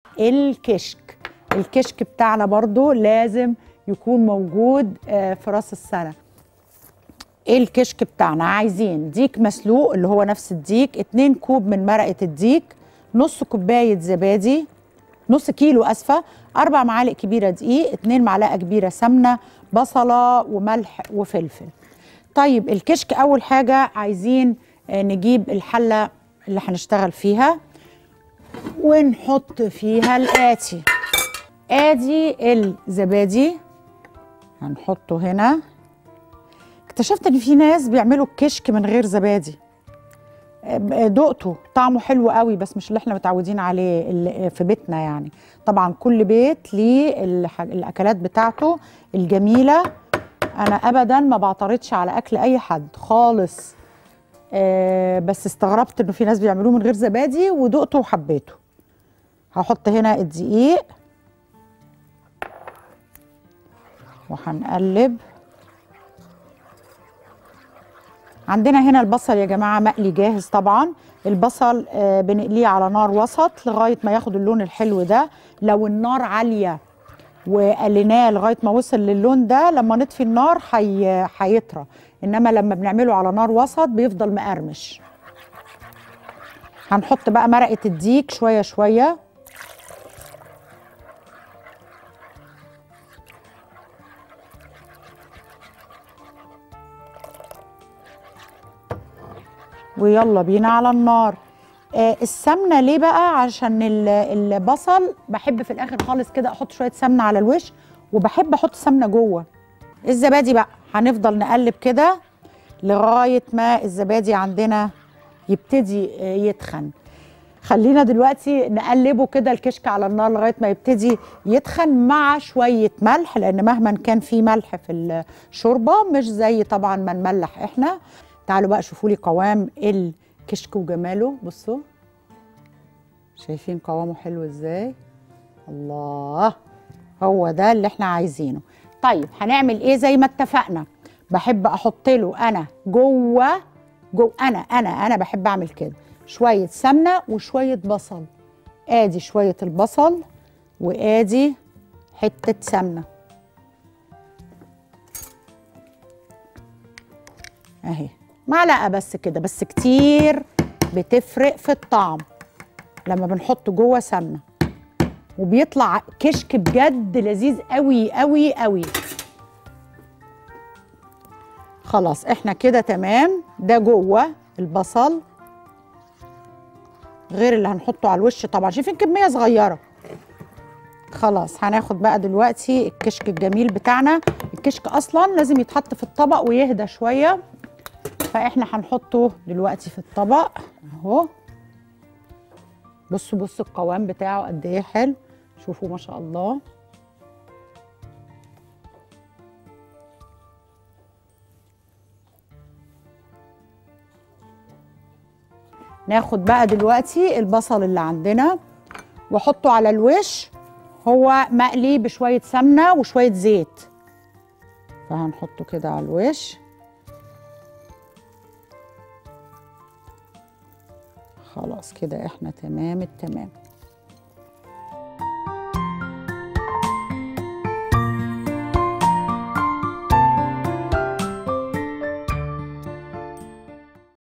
الكشك الكشك بتاعنا برضو لازم يكون موجود آه، في راس السنه ايه الكشك بتاعنا عايزين ديك مسلوق اللي هو نفس الديك اتنين كوب من مرقه الديك نص كوبايه زبادي نص كيلو اسفه اربع معالق كبيره دقيق اتنين معلقه كبيره سمنه بصله وملح وفلفل طيب الكشك اول حاجه عايزين آه، نجيب الحله اللي هنشتغل فيها ونحط فيها الاتي ادي الزبادي هنحطه هنا اكتشفت ان في ناس بيعملوا الكشك من غير زبادي آه، دقته طعمه حلو قوي بس مش اللي احنا متعودين عليه اللي في بيتنا يعني طبعا كل بيت ليه الح- الاكلات بتاعته الجميله انا ابدا ما بعترضش على اكل اي حد خالص آه بس استغربت انه في ناس بيعملوه من غير زبادي ودقته وحبيته هحط هنا الدقيق وهنقلب عندنا هنا البصل يا جماعه مقلي جاهز طبعا البصل آه بنقليه على نار وسط لغايه ما ياخد اللون الحلو ده لو النار عاليه وقليناه لغايه ما وصل للون ده لما نطفي النار حي... هيطرى انما لما بنعمله على نار وسط بيفضل مقرمش هنحط بقى مرقه الديك شويه شويه ويلا بينا على النار آه السمنه ليه بقى عشان ال- البصل بحب في الاخر خالص كده احط شويه سمنه على الوش وبحب احط سمنه جوه الزبادي بقى هنفضل نقلب كده لغايه ما الزبادي عندنا يبتدي آه، يتخن خلينا دلوقتي نقلبه كده الكشك على النار لغايه ما يبتدي يتخن مع شويه ملح لان مهما كان في ملح في الشوربه مش زي طبعا ما نملح احنا تعالوا بقى شوفوا لي قوام الكشك وجماله بصوا شايفين قوامه حلو ازاي الله هو ده اللي احنا عايزينه طيب هنعمل ايه زي ما اتفقنا بحب احط له انا جوه جو انا انا انا بحب اعمل كده شويه سمنه وشويه بصل ادي شويه البصل وادي حته سمنه اهي معلقه بس كده بس كتير بتفرق في الطعم لما بنحط جوه سمنه وبيطلع كشك بجد لذيذ قوي قوي قوي خلاص احنا كده تمام ده جوه البصل غير اللي هنحطه على الوش طبعا شايفين كميه صغيره خلاص هناخد بقى دلوقتي الكشك الجميل بتاعنا الكشك اصلا لازم يتحط في الطبق ويهدى شويه فاحنا هنحطه دلوقتي في الطبق اهو بصوا بصوا القوام بتاعه قد ايه حلو شوفوا ما شاء الله ناخد بقى دلوقتي البصل اللي عندنا واحطه على الوش هو مقلي بشويه سمنه وشويه زيت فهنحطه كده على الوش خلاص كده احنا تمام التمام